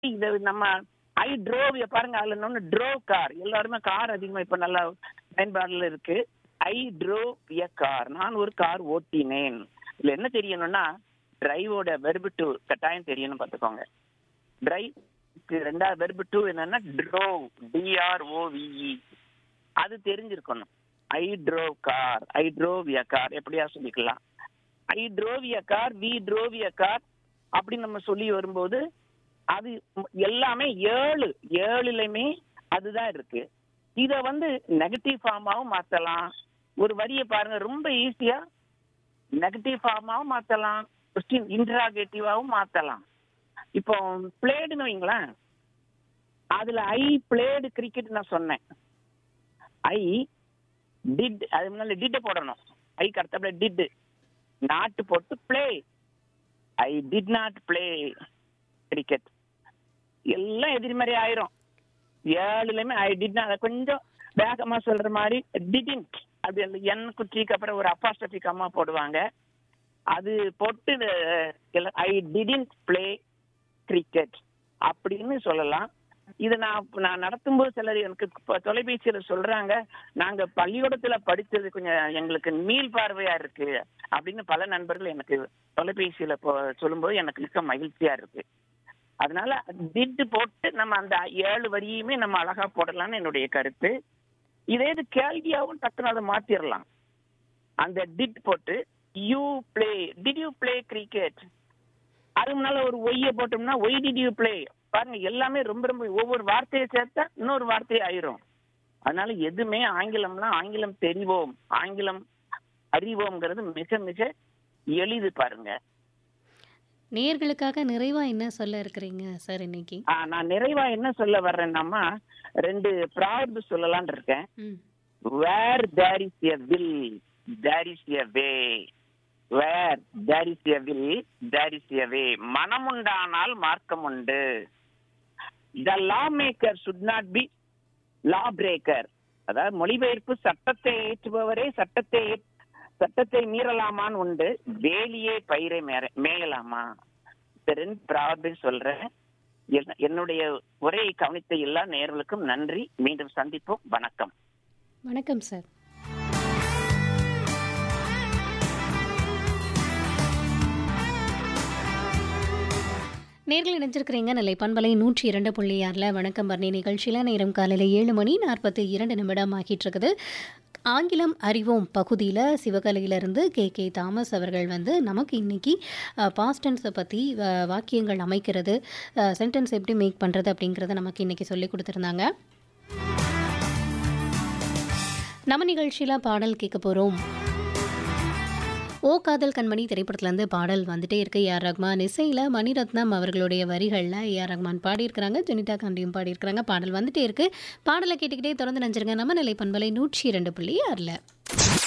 இது நம்ம ஐ ட்ரோவ் பாருங்க அதுல இன்னொன்னு ட்ரோவ் கார் எல்லாருமே கார் அதிகமா இப்ப நல்லா பயன்பாடுல இருக்கு ஐ ட்ரோவ் எ கார் நான் ஒரு கார் ஓட்டினேன் இதுல என்ன தெரியணும்னா டிரைவோட வெர்பு டு கட்டாயம் தெரியணும் பார்த்துக்கோங்க டிரைவ் ரெண்டாவது வெர்பு டு என்னன்னா ட்ரோவ் டிஆர்ஓவிஇ அது தெரிஞ்சிருக்கணும் I drove car I drove a car எப்படியா சொல்லிக்கலாம் I drove a car we drove a car அப்படின்னு நம்ம சொல்லி வரும்போது அது எல்லாமே ஏழு ஏழுலையுமே அதுதான் இருக்கு இத வந்து நெகட்டிவ் ஃபார்மாவும் மாத்தலாம் ஒரு வரியை பாருங்க ரொம்ப ஈஸியா நெகட்டிவ் ஃபார்மாவும் மாத்தலாம் கொஸ்டின் இன்டராகேட்டிவாவும் மாத்தலாம் இப்போ பிளேடுன்னு வைங்களேன் அதுல ஐ பிளேடு கிரிக்கெட் நான் சொன்னேன் ஐ டிட் அது முன்னால டிட்ட போடணும் ஐ கரெக்டாக டிட் நாட்டு போட்டு play I did not play cricket எல்லாம் எதிர்மறை ஆயிரும் ஏழுலயுமே ஐ டிட் நாட் கொஞ்சம் வேகமா சொல்ற மாதிரி டிடின்ட் அது அந்த என் குச்சிக்கு அப்புறம் ஒரு அப்பாஸ்டபி அம்மா போடுவாங்க அது போட்டு ஐ டிடின்ட் பிளே கிரிக்கெட் அப்படின்னு சொல்லலாம் இது நான் நான் நடத்தும்போது சிலர் எனக்கு இப்ப தொலைபேசியில சொல்றாங்க நாங்க பள்ளிக்கூடத்துல படிச்சது கொஞ்சம் எங்களுக்கு மீள் பார்வையா இருக்கு அப்படின்னு பல நண்பர்கள் எனக்கு தொலைபேசியில போ- சொல்லும்போது எனக்கு மிக்க மகிழ்ச்சியா இருக்கு அதனால டிட் போட்டு நம்ம அந்த ஏழு வரியுமே நம்ம அழகா போடலாம்னு என்னுடைய கருத்து இதே இது கேள்வியாவும் டக்குன்னு அதை மாத்திரலாம் அந்த டிட் போட்டு you play did you play cricket அது முன்னால ஒரு ஒய்ய போட்டோம்னா ஒய் டிட் யூ பிளே பாருங்க எல்லாமே ரொம்ப ரொம்ப ஒவ்வொரு வார்த்தையை சேர்த்தா இன்னொரு வார்த்தை ஆயிரும் அதனால எதுவுமே ஆங்கிலம்லாம் ஆங்கிலம் தெரிவோம் ஆங்கிலம் அறிவோம்ங்கிறது மிக மிக எளிது பாருங்க நேர்களுக்காக நிறைவா என்ன சொல்ல இருக்கிறீங்க சார் இன்னைக்கு ஆ, நான் நிறைவா என்ன சொல்ல வர்றேன்னாமா ரெண்டு ப்ராவர்பு சொல்லலாம்னு இருக்கேன் ம் where there is a will there is a way where there is a will there is a way மனமுண்டானால் மார்க்கம் உண்டு the law maker should not be law breaker அதாவது மொழிபெயர்ப்பு சட்டத்தை ஏற்றுபவரே சட்டத்தை ஏற்- சட்டத்தை மீறலாமான்னு உண்டு வேலியே பயிரை மேற- மேயலாமா இந்த ரெண்டு ப்ராவர்பையும் சொல்றேன் என்ன- என்னுடைய உரையை கவனித்த எல்லா நேர்களுக்கும் நன்றி மீண்டும் சந்திப்போம் வணக்கம் வணக்கம் சார் நேரில் இணைஞ்சிருக்கிறீங்க நிலை பண்பலை நூற்றி இரண்டு புள்ளி ஆறில் வணக்கம் பர்ணி நிகழ்ச்சியில் நேரம் காலையில் ஏழு மணி நாற்பத்தி இரண்டு நிமிடம் ஆகிட்டு இருக்குது ஆங்கிலம் அறிவோம் பகுதியில் சிவகலையிலிருந்து கே கே தாமஸ் அவர்கள் வந்து நமக்கு இன்னைக்கு பாஸ்டன்ஸை பற்றி வாக்கியங்கள் அமைக்கிறது சென்டென்ஸ் எப்படி மேக் பண்ணுறது அப்படிங்கிறத நமக்கு இன்னைக்கு சொல்லி கொடுத்துருந்தாங்க நம்ம நிகழ்ச்சியில் பாடல் கேட்க போகிறோம் ஓ காதல் கண்மணி திரைப்படத்துலேருந்து பாடல் வந்துட்டே இருக்கு ஏஆர் ரஹ்மான் இசையில் மணிரத்னம் அவர்களுடைய வரிகளில் ஏஆர் ரஹ்மான் பாடியிருக்கிறாங்க ஜெனிதா காந்தியும் பாடியிருக்கிறாங்க பாடல் வந்துட்டே இருக்கு பாடலை கேட்டுக்கிட்டே தொடர்ந்து நினைச்சிருங்க நம்ம நிலை பண்பலை நூற்றி இரண்டு புள்ளி ஆறில்